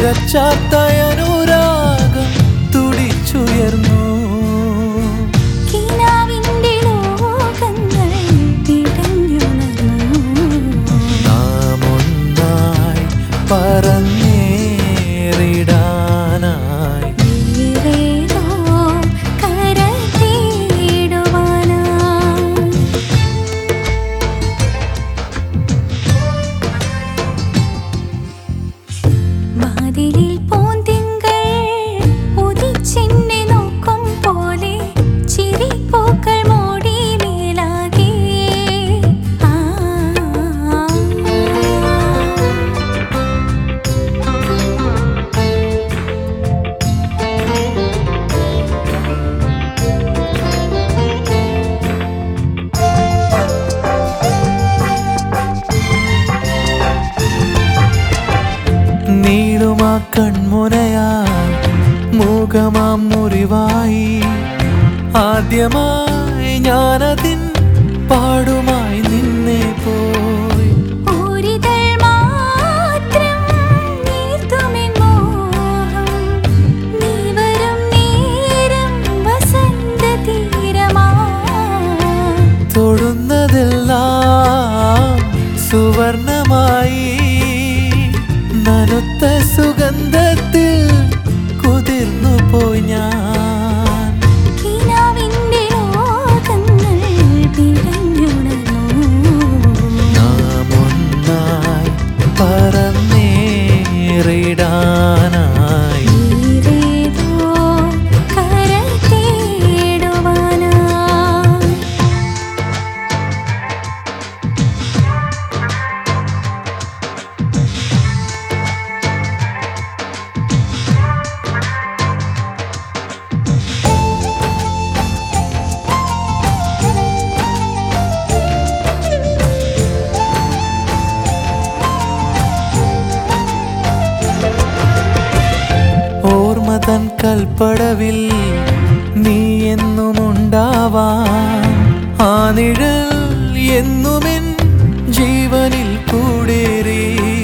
നിറച്ചാത്തയനുരാഗം തുടിച്ചുയർന്നു കിനാവിന്റെ ലോകങ്ങൾ പിടഞ്ഞുണർന്നു നാം ഒന്നായി പറന്നേറിടാനായി വേറേതോ കര തേടുവാനായി വാതിലിൽ പൂന്തിങ്കൾ ഉദിച്ചെന്നെ നോക്കും പോലെ ചിരിപ്പൂക്കൾ മൂടി മേലാകെ ആ നീളുമാ കൺമുനയായി മൂകമാം മുറിവായി ആദ്യമായി ഞാനതിൻ പാടുമായി നിന്നെ പോയി ഒരിതൾ മാത്രം നീർത്തുമെൻ മോഹം നീ വരും നേരം വസന്തതീരമാ തൊടുന്നതെല്ലാം സുവർണമായി നനുത്ത സുഗന്ധത്തിൽ കുതിർന്നു പോയി ഞാൻ കിനാവിന്റെ ലോകങ്ങൾ പിടഞ്ഞുണർന്നു നാം ഒന്നായി പറന്നേറിടാനായി വേറേതോ കര തേടുവാനായി ഓർമ്മതൻ കൽപ്പടവിൽ നീ എന്നുമുണ്ടാവാം ആ നിഴൽ എന്നുമെൻ ജീവനിൽ കൂടേറി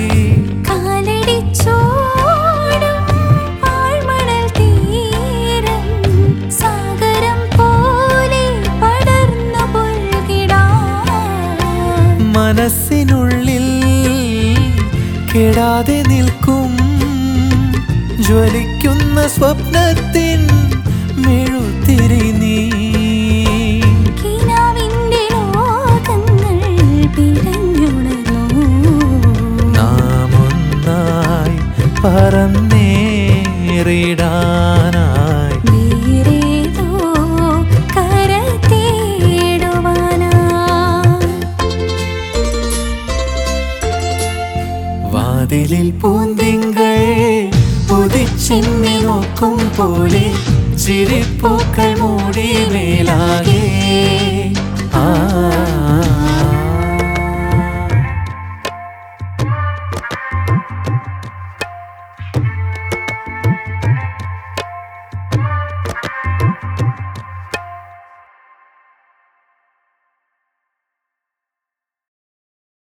കാലടിച്ചോടും പാഴ്മണൽ തീരം സാഗരം പോലെ പടർന്നു പുൽകിടാം മനസ്സിനുള്ളിൽ കെടാതെ നിൽക്കും ജ്വലിക്കുന്ന സ്വപ്നത്തിൻ മെഴുത്തിരി നീ കിനാവിന്റെ ലോകങ്ങൾ പിടഞ്ഞുണർന്നു നാം ഒന്നായി പറന്നേറിടാനായി വേറേതോ കര തേടുവാനായി വാതിലിൽ പൂന്തിങ്കൾ ഉദിച്ചെന്നെ നോക്കും പോലെ ചിരിപ്പൂക്കൾ മൂടി മേലാകെ ആ